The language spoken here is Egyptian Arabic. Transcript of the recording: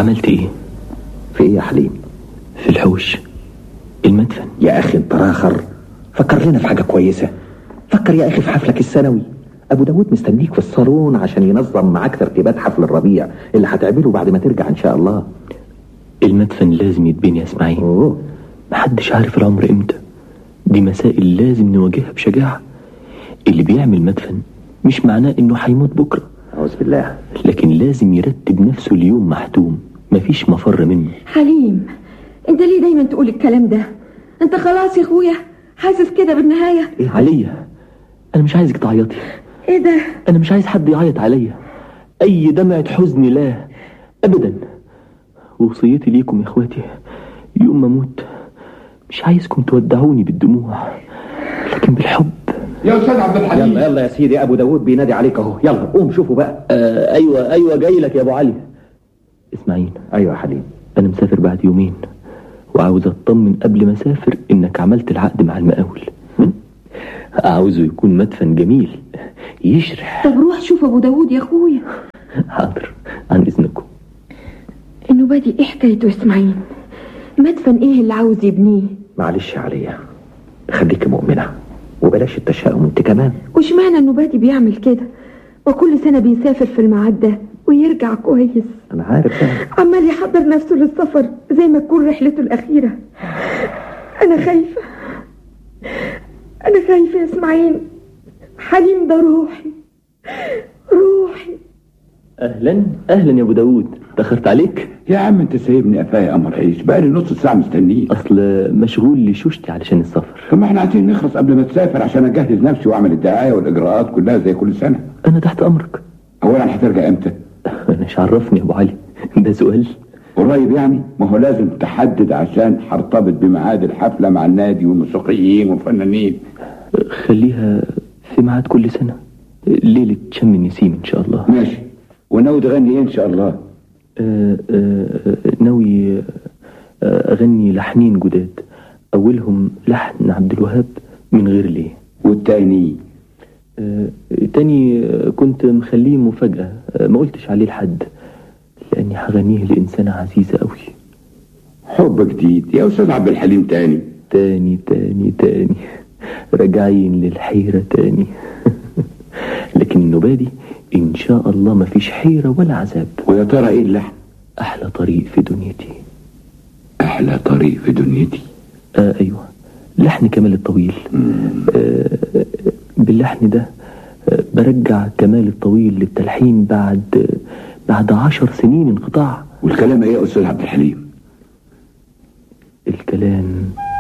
عملت ايه في ايه يا حليم في الحوش المدفن يا اخي انت راخر فكر لنا في حاجه كويسه فكر يا اخي في حفلك السنوي ابو داود مستنيك في الصالون عشان ينظم معاك ترتيبات حفل الربيع اللي هتعمله بعد ما ترجع ان شاء الله المدفن لازم يتبني يا اسماعيل اوه محدش عارف العمر امتى دي مسائل لازم نواجهها بشجاعة اللي بيعمل مدفن مش معناه انه هيموت بكرة اعوذ بالله لكن لازم يرتب نفسه اليوم محتوم مفيش مفر منه حليم انت ليه دايما تقول الكلام ده انت خلاص يا اخويا حاسس كده بالنهايه ايه عليا انا مش عايزك تعيطي ايه ده انا مش عايز حد يعيط عليا اي دمعة حزن لا ابدا وصيتي ليكم يا اخواتي يوم ما اموت مش عايزكم تودعوني بالدموع لكن بالحب يا استاذ عبد الحليم يلا يلا يا سيدي ابو داود بينادي عليك اهو يلا قوم شوفوا بقى آه ايوه ايوه جاي لك يا ابو علي اسماعيل ايوه يا حليم انا مسافر بعد يومين وعاوز اطمن قبل ما اسافر انك عملت العقد مع المقاول هم؟ عاوزه يكون مدفن جميل يشرح طب روح شوف ابو داود يا اخويا حاضر عن اذنكم النوبه دي ايه حكايته يا اسماعيل مدفن ايه اللي عاوز يبنيه معلش يا عليا خليك مؤمنه وبلاش التشاؤم انت كمان واشمعنى النوباتي بيعمل كده وكل سنه بيسافر في الميعاد ده ويرجع كويس انا عارف ده. عمال يحضر نفسه للسفر زي ما تكون رحلته الأخيرة أنا خايفة أنا خايفة يا إسماعيل حليم ده روحي روحي اهلا اهلا يا ابو داود تاخرت عليك يا عم انت سايبني قفايا يا قمر عيش بقالي نص ساعه مستنيك اصل مشغول لشوشتي علشان السفر طب ما احنا عايزين نخلص قبل ما تسافر عشان اجهز نفسي واعمل الدعايه والاجراءات كلها زي كل سنه انا تحت امرك اولا هترجع امتى انا مش عرفني يا ابو علي ده سؤال قريب يعني ما هو لازم تحدد عشان هرتبط بميعاد الحفله مع النادي والموسيقيين والفنانين خليها في ميعاد كل سنه ليله شم النسيم ان شاء الله ماشي وناوي تغني ايه ان شاء الله آه، آه، ناوي آه، اغني لحنين جداد اولهم لحن عبد الوهاب من غير ليه والتاني آه، تاني آه، كنت مخليه مفاجأة آه، ما قلتش عليه لحد لأني هغنيه لإنسانة عزيزة أوي حب جديد يا استاذ عبد الحليم تاني تاني تاني تاني راجعين للحيرة تاني لكن النوبة دي إن شاء الله مفيش حيرة ولا عذاب ويا ترى ايه اللحن أحلى طريق في دنيتي احلى طريق في دنيتي آه أيوة لحن كمال الطويل آه باللحن ده آه برجع كمال الطويل للتلحين بعد بعد عشر سنين انقطاع والكلام ايه يا استاذ عبد الحليم الكلام